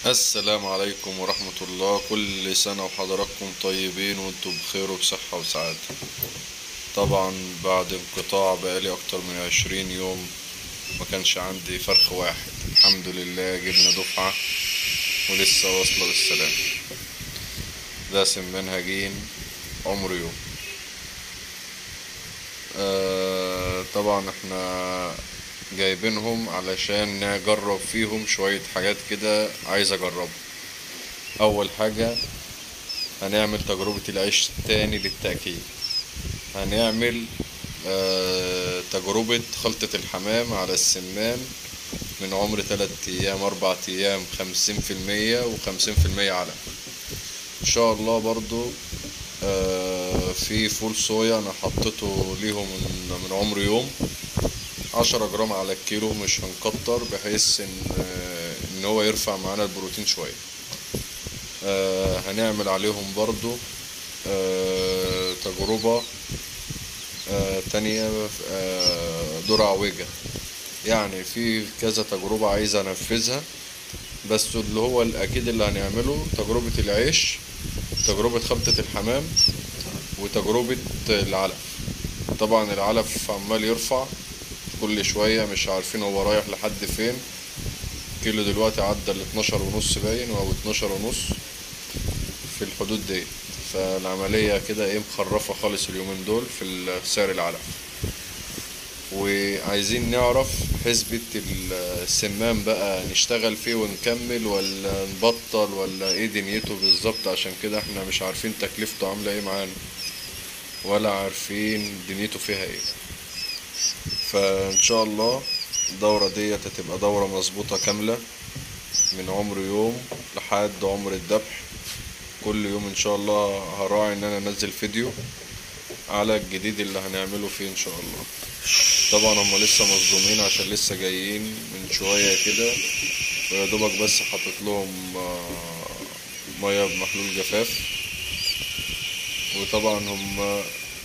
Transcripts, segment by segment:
السلام عليكم ورحمة الله كل سنة وحضراتكم طيبين وانتم بخير وبصحة وسعادة طبعا بعد انقطاع بقالي اكتر من عشرين يوم ما كانش عندي فرخ واحد الحمد لله جبنا دفعة ولسه واصلة بالسلام ده سمان هجين عمره يوم آه طبعا احنا جايبينهم علشان نجرب فيهم شوية حاجات كده عايز اجربها اول حاجة هنعمل تجربة العيش تاني للتأكيد هنعمل آه تجربة خلطة الحمام على السمان من عمر تلات ايام اربع ايام خمسين في المية وخمسين في المية علف ان شاء الله برضو آه في فول صويا انا حطيته ليهم من, من عمر يوم عشرة جرام على الكيلو مش هنكتر بحيث ان ان هو يرفع معانا البروتين شوية آه هنعمل عليهم برضو آه تجربة آه تانية آه ذرة عوجة يعني في كذا تجربة عايز انفذها بس اللي هو الاكيد اللي هنعمله تجربة العيش تجربة خلطة الحمام وتجربة العلف طبعا العلف عمال يرفع كل شوية مش عارفين هو رايح لحد فين كيلو دلوقتي عدى ال 12 ونص باين او 12 ونص في الحدود دي فالعملية كده ايه مخرفة خالص اليومين دول في سعر العلف وعايزين نعرف حسبة السمان بقى نشتغل فيه ونكمل ولا نبطل ولا ايه دنيته بالظبط عشان كده احنا مش عارفين تكلفته عاملة ايه معانا ولا عارفين دنيته فيها ايه فان شاء الله الدورة ديت هتبقى دورة مظبوطة كاملة من عمر يوم لحد عمر الذبح كل يوم ان شاء الله هراعي ان انا انزل فيديو على الجديد اللي هنعمله فيه ان شاء الله طبعا هم لسه مصدومين عشان لسه جايين من شوية كده ويا دوبك بس حاطط لهم مية بمحلول جفاف وطبعا هم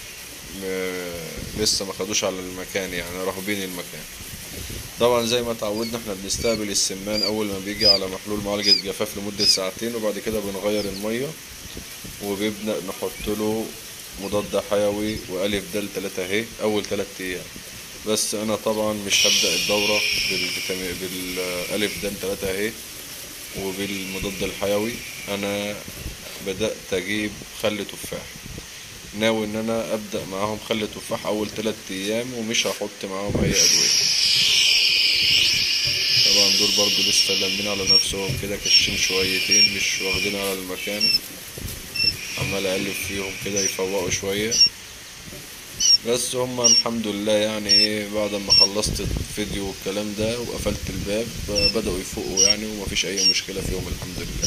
لسه ما خدوش على المكان يعني راهبين المكان طبعا زي ما اتعودنا احنا بنستقبل السمان اول ما بيجي على محلول معالجة جفاف لمدة ساعتين وبعد كده بنغير المية وبنبدأ نحط له مضاد حيوي والف دال تلاتة اهي اول تلات ايام بس انا طبعا مش هبدأ الدورة بالفيتامين بالالف دال تلاتة اهي وبالمضاد الحيوي انا بدأت اجيب خل تفاح ناوي ان انا ابدا معاهم خل تفاح اول تلات ايام ومش هحط معاهم اي ادويه طبعا دول برضو لسه لامين على نفسهم كده كشين شويتين مش واخدين على المكان عمال اقلب فيهم كده يفوقوا شويه بس هما الحمد لله يعني ايه بعد ما خلصت الفيديو والكلام ده وقفلت الباب بدأوا يفوقوا يعني ومفيش اي مشكلة فيهم الحمد لله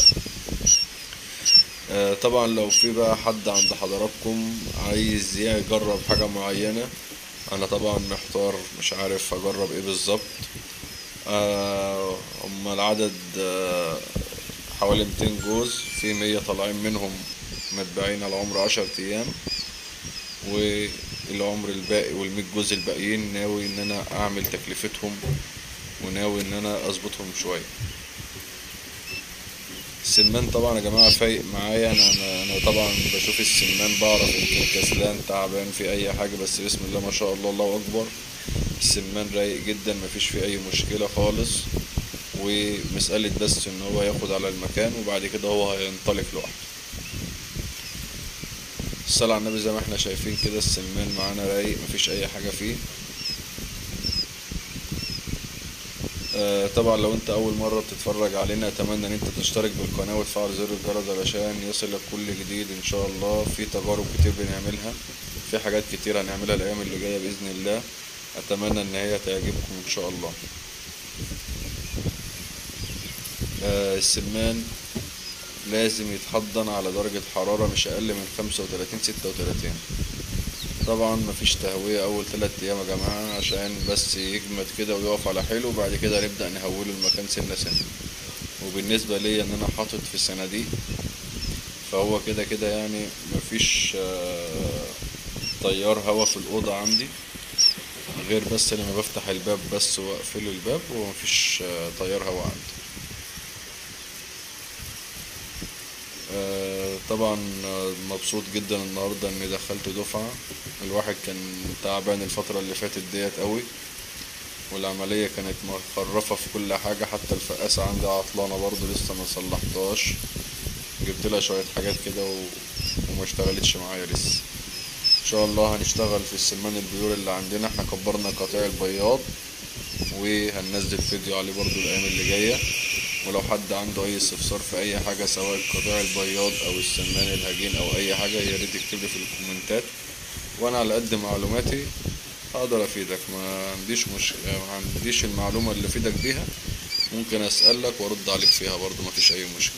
طبعا لو في بقى حد عند حضراتكم عايز يجرب حاجة معينة انا طبعا محتار مش عارف اجرب ايه بالظبط هما العدد حوالي 200 جوز في 100 طالعين منهم متباعين على عمر 10 ايام والعمر الباقي والمية جوز الباقيين ناوي ان انا اعمل تكلفتهم وناوي ان انا اظبطهم شويه السمان طبعا يا جماعه فايق معايا انا انا, أنا طبعا بشوف السمان بعرف يمكن كسلان تعبان في اي حاجه بس بسم الله ما شاء الله الله اكبر السمان رايق جدا مفيش فيه اي مشكله خالص ومساله بس ان هو ياخد على المكان وبعد كده هو هينطلق لوحده الصلاة على النبي زي ما احنا شايفين كده السمان معانا رايق مفيش اي حاجه فيه طبعا لو انت اول مرة بتتفرج علينا اتمنى ان انت تشترك بالقناة وتفعل زر الجرس علشان يصلك كل جديد ان شاء الله في تجارب كتير بنعملها في حاجات كتير هنعملها الايام اللي جاية باذن الله اتمنى ان هي تعجبكم ان شاء الله السمان لازم يتحضن على درجة حرارة مش اقل من خمسة وتلاتين ستة وتلاتين طبعا مفيش تهوية اول تلات ايام يا جماعة عشان بس يجمد كده ويقف على حيله وبعد كده نبدأ نهوله المكان سنة سنة وبالنسبة ليا ان انا حاطط في الصناديق فهو كده كده يعني مفيش تيار هوا في الأوضة عندي غير بس لما بفتح الباب بس واقفل الباب ومفيش تيار هوا عندي آه، طبعا آه، مبسوط جدا النهارده اني دخلت دفعة الواحد كان تعبان الفترة اللي فاتت ديت قوي والعملية كانت مخرفة في كل حاجة حتى الفقاسة عندي عطلانة برضو لسه ما صلحتهاش جبت لها شوية حاجات كده و... وما اشتغلتش معايا لسه ان شاء الله هنشتغل في السمان البيور اللي عندنا احنا كبرنا قطيع البياض وهننزل فيديو عليه برضو الايام اللي جايه ولو حد عنده اي استفسار في اي حاجه سواء قطيع البياض او السمان الهجين او اي حاجه يا ريت يكتب لي في الكومنتات وانا على قد معلوماتي هقدر افيدك ما عنديش مش ما عنديش المعلومه اللي افيدك بيها ممكن اسالك وارد عليك فيها برضو ما فيش اي مشكله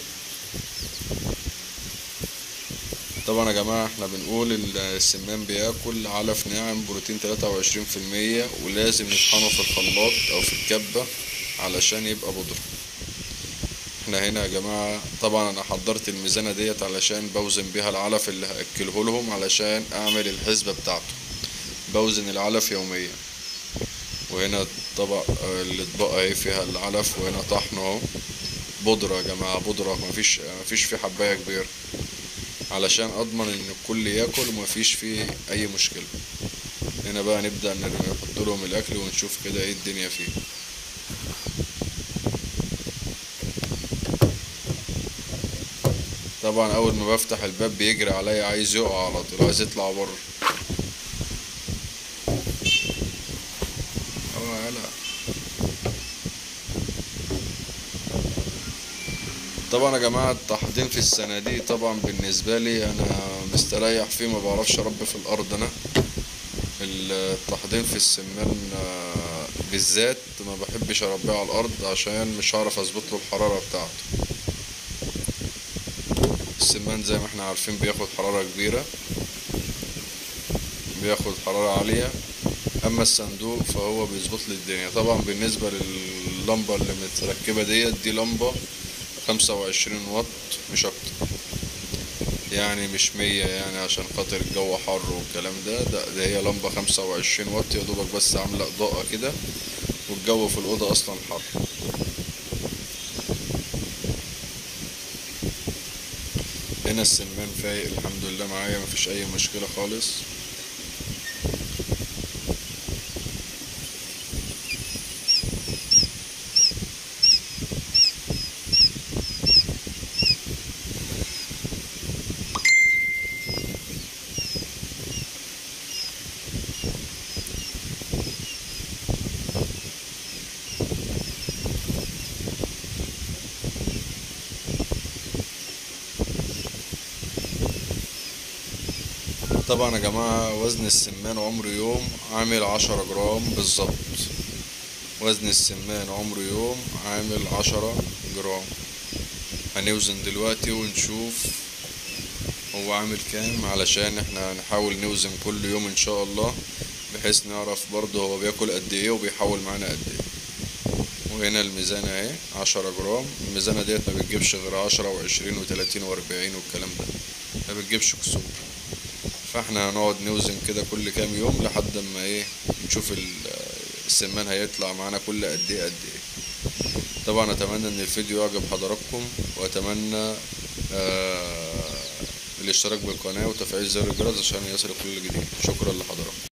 طبعا يا جماعة احنا بنقول ال- السمان بياكل علف ناعم بروتين تلاتة وعشرين في المية ولازم نطحنه في الخلاط او في الكبة علشان يبقى بودرة احنا هنا يا جماعة طبعا انا حضرت الميزانة ديت علشان بوزن بيها العلف اللي هاكله لهم علشان اعمل الحسبة بتاعته بوزن العلف يوميا وهنا طبق اه، الاطباق اهي فيها العلف وهنا طحن اهو بودرة يا جماعة بودرة مفيش مفيش فيه حباية كبيرة علشان اضمن ان الكل ياكل ومفيش فيه اي مشكلة هنا بقى نبدأ نرمي نحط لهم الاكل ونشوف كده ايه الدنيا فيه طبعا اول ما بفتح الباب بيجري عليا عايز يقع على طول عايز يطلع بره اه يلا طبعا يا جماعة التحضير في الصناديق طبعا بالنسبة لي أنا مستريح فيه ما بعرفش أربي في الأرض أنا التحضير في السمان آه، بالذات ما بحبش أربيه على الأرض عشان مش هعرف أظبط له الحرارة بتاعته السمان زي ما احنا عارفين بياخد حرارة كبيرة بياخد حرارة عالية أما الصندوق فهو بيظبط لي الدنيا طبعا بالنسبة لللمبة اللي متركبة ديت دي لمبة خمسة وعشرين واط مش أكتر يعني مش مية يعني عشان خاطر الجو حر والكلام ده ده, ده هي لمبة خمسة وعشرين واط يا دوبك بس عاملة إضاءة كده والجو في الأوضة أصلا حر هنا السمان فايق الحمد لله معايا مفيش أي مشكلة خالص طبعا يا جماعة وزن السمان عمره يوم عامل عشرة جرام بالظبط وزن السمان عمره يوم عامل عشرة جرام هنوزن دلوقتي ونشوف هو عامل كام علشان احنا هنحاول نوزن كل يوم ان شاء الله بحيث نعرف برضه هو بياكل قد ايه وبيحاول معانا قد ايه وهنا الميزانة اهي عشرة جرام الميزانة ديت ما بتجيبش غير عشرة وعشرين وتلاتين واربعين والكلام ده ما بتجيبش كسور فاحنا هنقعد نوزن كده كل كام يوم لحد ما ايه نشوف ال- السمان هيطلع معانا كل قد ايه قد ايه طبعا اتمنى ان الفيديو يعجب حضراتكم واتمنى آه الاشتراك بالقناة وتفعيل زر الجرس عشان يصل كل جديد شكرا لحضراتكم